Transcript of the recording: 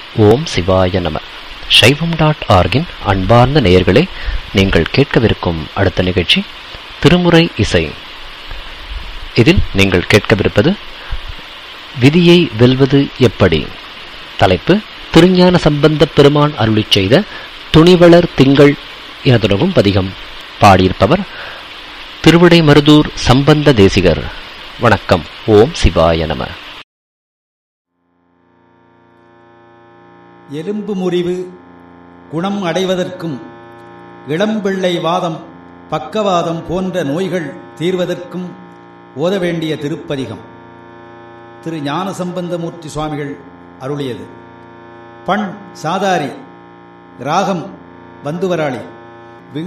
ஓம் சிவாய நம சைவம் டாட் ஆர்கின் அன்பார்ந்த நேயர்களே நீங்கள் கேட்கவிருக்கும் அடுத்த நிகழ்ச்சி திருமுறை இசை இதில் நீங்கள் கேட்கவிருப்பது விதியை வெல்வது எப்படி தலைப்பு திருஞான சம்பந்தப் பெருமான் அருளிச் செய்த துணிவளர் திங்கள் என தொடங்கும் பதிகம் பாடியிருப்பவர் திருவிடை மருதூர் சம்பந்த தேசிகர் வணக்கம் ஓம் சிவாய நம எலும்பு முறிவு குணம் அடைவதற்கும் இளம்பிள்ளை வாதம் பக்கவாதம் போன்ற நோய்கள் தீர்வதற்கும் ஓத வேண்டிய திருப்பதிகம் திரு ஞானசம்பந்தமூர்த்தி சுவாமிகள் அருளியது பண் சாதாரி ராகம் பந்துவராளி